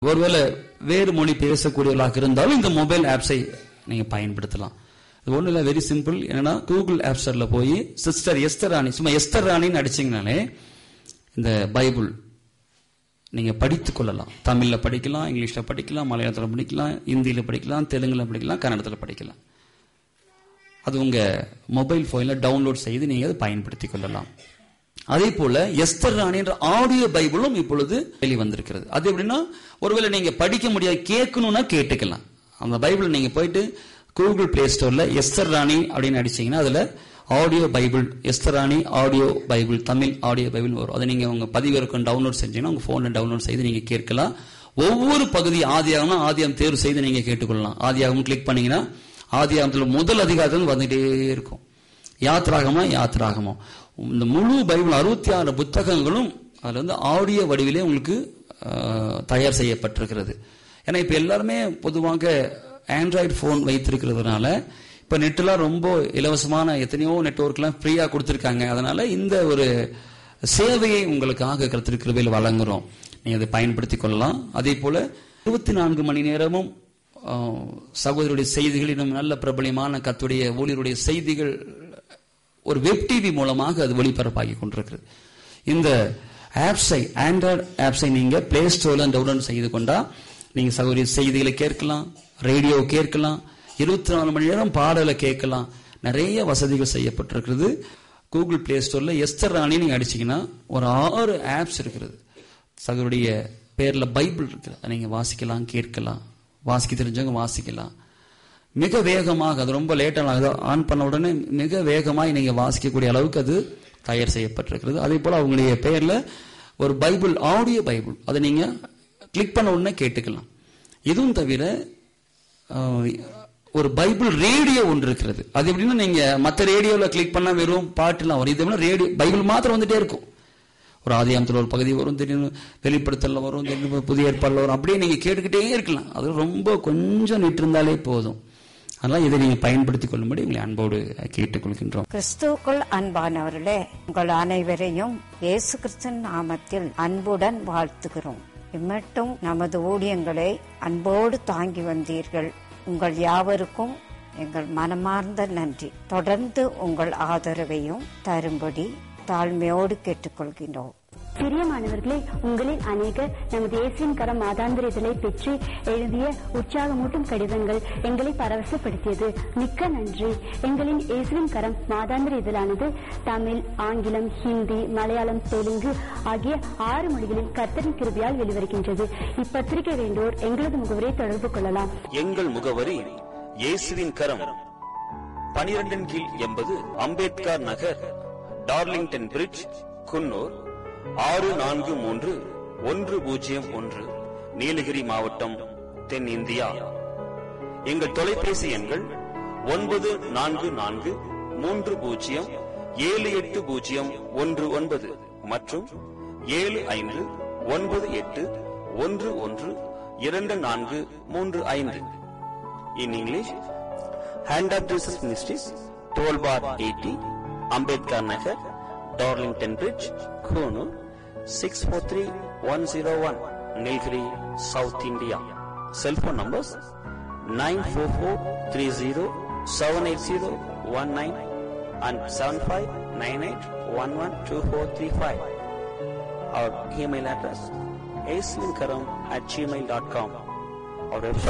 ஒருவேளை வேறு மொழி பேசக்கூடியவர்களாக இருந்தாலும் இந்த மொபைல் ஆப்ஸை நீங்க பயன்படுத்தலாம் இது ஒண்ணு இல்ல வெரி சிம்பிள் என்னன்னா கூகுள் ஆப் ஸ்டோர்ல போய் சிஸ்டர் எஸ்தர் ராணி சும்மா எஸ்தர் ராணின்னு அடிச்சீங்கனாலே இந்த பைபிள் நீங்க படித்துக் கொள்ளலாம் தமிழ்ல படிக்கலாம் இங்கிலீஷ்ல படிக்கலாம் மலையாளத்துல படிக்கலாம் இந்தியில படிக்கலாம் தெலுங்குல படிக்கலாம் கன்னடத்துல படிக்கலாம் அது உங்க மொபைல் போன்ல டவுன்லோட் செய்து நீங்க அதை பயன்படுத்திக் கொள்ளலாம் அதே போல எஸ்தர் ராணி என்ற ஆடியோ பைபிளும் இப்பொழுது வெளிவந்திருக்கிறது அது எப்படின்னா ஒருவேளை நீங்க படிக்க முடியாது கேட்கணும்னா கேட்டுக்கலாம் அந்த பைபிள் நீங்க போயிட்டு கூகுள் பிளே ஸ்டோர்ல எஸ்தர் ராணி அப்படின்னு அடிச்சீங்கன்னா அதுல audio Bible Esther Rani audio Bible Tamil audio Bible வரும் அதை நீங்க உங்க பதிவிறக்கம் டவுன்லோட் செஞ்சீங்கன்னா உங்க போன்ல டவுன்லோட் செய்து நீங்க கேட்கலாம் ஒவ்வொரு பகுதி ஆதியாகம்னா ஆதியாகம் தேர்வு செய்து நீங்க கேட்டுக்கொள்ளலாம் ஆதியாகம் கிளிக் பண்ணீங்கன்னா ஆதியாகத்துல முதல் அதிகாரத்தில் வந்துட்டே இருக்கும் யாத்ராகமா யாத்ராகமா இந்த முழு பைபிள் அறுபத்தி ஆறு புத்தகங்களும் அதுல வந்து ஆடியோ வடிவிலே உங்களுக்கு ஆஹ், தயார் செய்யப்பட்டிருக்கிறது ஏன்னா இப்ப எல்லாருமே பொதுவாக ஆண்ட்ராய்டு போன் வைத்திருக்கிறதுனால இப்ப நெட்லாம் ரொம்ப இலவசமான எத்தனையோ நெட்வொர்க்லாம் ஃப்ரீயா கொடுத்திருக்காங்க அதனால இந்த ஒரு சேவையை உங்களுக்காக கருத்து கிருபையில் வழங்குறோம் நீங்க அதை பயன்படுத்திக் கொள்ளலாம் அதே போல இருபத்தி நான்கு மணி நேரமும் ஆஹ், சகோதரருடைய செய்திகள் இன்னும் நல்ல பிரபலியமான கத்துடைய ஊழியருடைய செய்திகள் ஒரு வெப் டிவி மூலமாக அது ஒளிபரப்பாகி கொண்டிருக்கிறது இந்த ஆப்ஸை ஆண்ட்ராய்டு ஆப்ஸை நீங்க பிளே ஸ்டோர்ல டவுன்லோட் செய்து கொண்டா நீங்க சகோதரி செய்திகளை கேட்கலாம் ரேடியோ கேட்கலாம் இருபத்தி நாலு மணி நேரம் பாடலை கேட்கலாம் நிறைய வசதிகள் செய்யப்பட்டிருக்கிறது கூகுள் பிளே ஸ்டோர்ல எஸ்தர் ராணி நீங்க அடிச்சீங்கன்னா ஒரு ஆறு ஆப்ஸ் இருக்கிறது சகோதரிய பேர்ல பைபிள் இருக்குது அதை நீங்க வாசிக்கலாம் கேட்கலாம் வாசிக்க தெரிஞ்சவங்க வாசிக்கலாம் மிக வேகமாக அது ரொம்ப லேட்டாக ஆன் பண்ண உடனே மிக வேகமாய் நீங்க வாசிக்கக்கூடிய அளவுக்கு அது தயார் செய்யப்பட்டிருக்கிறது அதே போல அவங்களுடைய பெயர்ல ஒரு பைபிள் ஆடியோ பைபிள் அதை நீங்க கிளிக் பண்ண உடனே கேட்டுக்கலாம் இதுவும் தவிர ஆஹ், ஒரு பைபிள் ரேடியோ ஒன்று இருக்கிறது அது எப்படின்னா நீங்க மற்ற ரேடியோல கிளிக் பண்ணா வெறும் பாட்டுலாம் வரும் இது எப்படின்னா ரேடியோ பைபிள் மாத்திரம் வந்துட்டே இருக்கும் ஒரு ஆதியாமத்தில் ஒரு பகுதி வரும் திடீர்னு வெளிப்படுத்தல வரும் திடீர்னு புதிய ஏற்பாடுல வரும் அப்படியே நீங்க கேட்டுக்கிட்டே இருக்கலாம் அது ரொம்ப கொஞ்சம் நிட்டு இருந்தாலே போதும் அதனால இதை நீங்க பயன்படுத்திக் கொள்ளும்படி உங்களை அன்போடு கேட்டுக்கொள்கின்றோம் கிறிஸ்துவுக்குள் அன்பானவர்களே உங்கள் அனைவரையும் இயேசு கிறிஸ்தன் நாமத்தில் அன்புடன் வாழ்த்துகிறோம் இம்மட்டும் நமது ஊழியங்களை அன்போடு தாங்கி வந்தீர்கள் உங்கள் யாவருக்கும் எங்கள் மனமார்ந்த நன்றி தொடர்ந்து உங்கள் ஆதரவையும் தரும்படி தாழ்மையோடு கேட்டுக்கொள்கின்றோம் பிரியமானவர்களே உங்களில் அநேகர் நமது இயேசுவின் கரம் மாதாந்திர இதழை பெற்று எழுதிய உற்சாகமூட்டும் கடிதங்கள் எங்களை பரவசப்படுத்தியது மிக்க நன்றி எங்களின் இயேசுவின் கரம் மாதாந்திர இதழானது தமிழ் ஆங்கிலம் ஹிந்தி மலையாளம் தெலுங்கு ஆகிய ஆறு மொழிகளில் கர்த்தரின் கிருபையால் வெளிவருகின்றது இப்பத்திரிகை வேண்டோர் எங்களது முகவரை தொடர்பு கொள்ளலாம் எங்கள் முகவரி இயேசுவின் கரம் பனிரெண்டின் கீழ் எண்பது அம்பேத்கர் நகர் டார்லிங்டன் பிரிட்ஜ் குன்னூர் ஆறு நான்கு மூன்று ஒன்று பூஜ்ஜியம் ஒன்று நீலகிரி மாவட்டம் தென்னிந்தியா எங்கள் தொலைபேசி எண்கள் ஒன்பது நான்கு நான்கு மூன்று பூஜ்ஜியம் ஏழு எட்டு பூஜ்ஜியம் ஒன்று ஒன்பது மற்றும் ஏழு ஐந்து ஒன்பது எட்டு ஒன்று ஒன்று இரண்டு நான்கு மூன்று ஐந்து in English hand of Jesus ministries twelve bar eighty Ambedkar Nagar Darlington bridge Coonoor six four three one zero one Nilgiri south India cellphone numbers nine four four three zero seven eight zero one nine and seven five nine eight one one two four three five our email address aswinkaram at gmail.com our website